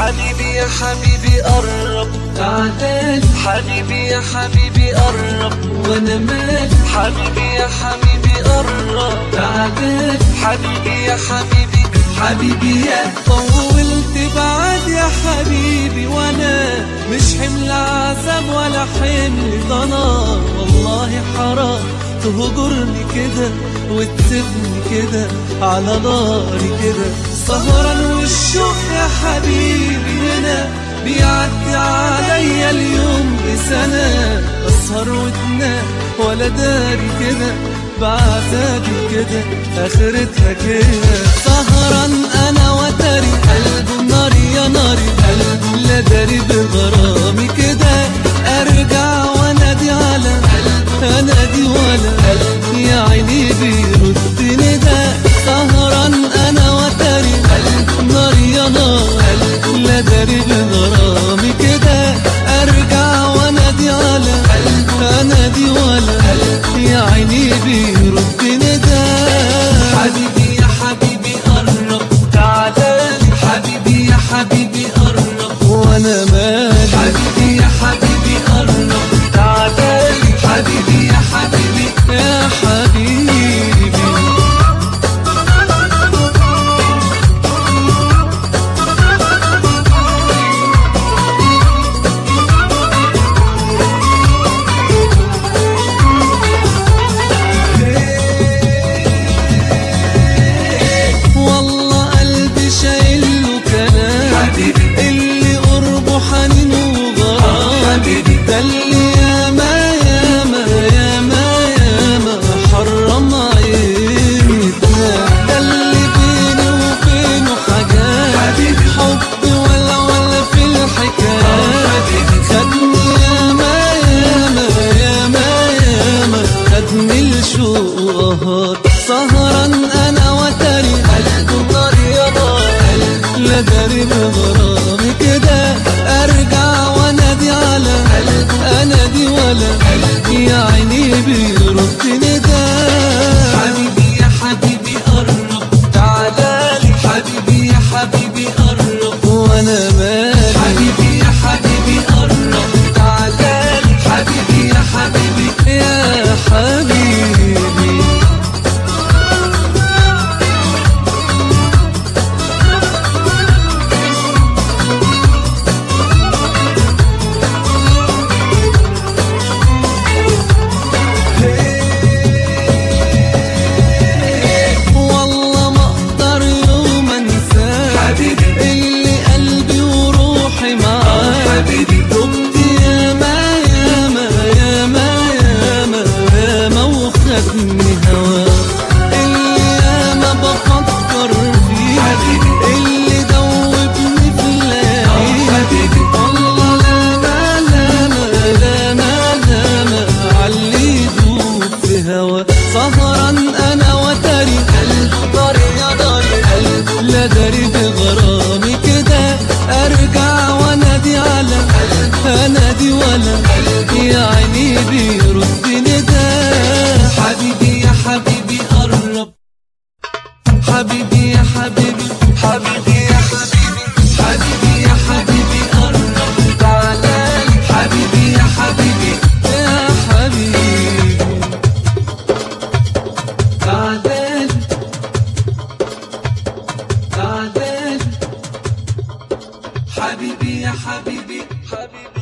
حبيبي يا حبيبي قرب تعال حبيبي يا حبيبي قرب وانا مالي حبيبي يا حبيبي قرب تعال حبيبي يا حبيبي حبيبي يا طولت بعد يا حبيبي وانا مش حمل عذاب ولا حمل ضنا والله حرام تهجرني كده وتسيبني كده على ناري كده سهران والشوق يا حبيبي هنا بيعدي عليا اليوم بسنة أسهر وتنام ولا داري كده بعذابي كده آخرتها كده سهران أنا وتري قلبه ناري يا ناري قلبه لا داري بغرامي كده أرجع وأنادي على أنادي ولا يا عيني بيردني ده سهران أنا وتري قلبه ناري يا نار لا داري بغرامي كده أرجع وأنادي على أنادي ولا يا عيني بيردني ده حبيبي يا حبيبي قرب تعالى حبيبي يا حبيبي قرب وانا مالي حبيبي يا حبيبي قرب تعالى حبيبي يا حبيبي يا حبيبي والله قلبي شايل له كلام حبيبي اللي قربه حنين وغرام حبيبي ده اللي ياما ياما ياما ياما حرم عيني تنام ده اللي بيني وبينه حاجات حبيبي حب ولا ولا في الحكاية حبيبي خدني ياما ياما ياما ياما خدني الشوق وقهر سهران انا وتري قلبه نار يا نار لا داري بغرامي كده ارجع وانادي على انادي ولا يا عيني بيردني ده حبيبي يا حبيبي قرب تعالى لي حبيبي يا حبيبي قرب وانا مالي حبيبي يا حبيبي قرب تعالى لي حبيبي يا حبيبي يا حبيبي والله ما اقدر يوم انساه حبيبي اللي قلبي وروحي معاه حبيبي دمت ياما ياما ياما ياما ياما وخدني هواه اللي ياما بفكر فيه حبيبي اللي دوبني في الليالي حبيبي والله لا ما لا ما لا ما لا ما علي يدوب في هوا سهران انا وتري قلبه نار يا نار قلبه لا داري بغرامي كده ارجع وانادي على انادي ولا يا عيني بيردني ده حبيبي يا حبيبي قرب حبيبي يا حبيبي حبيبي يا حبيبي حبيبي يا حبيبي قرب تعالى لي حبيبي يا حبيبي يا حبيبي تعال تعال حبيبي يا حبيبي حبيبي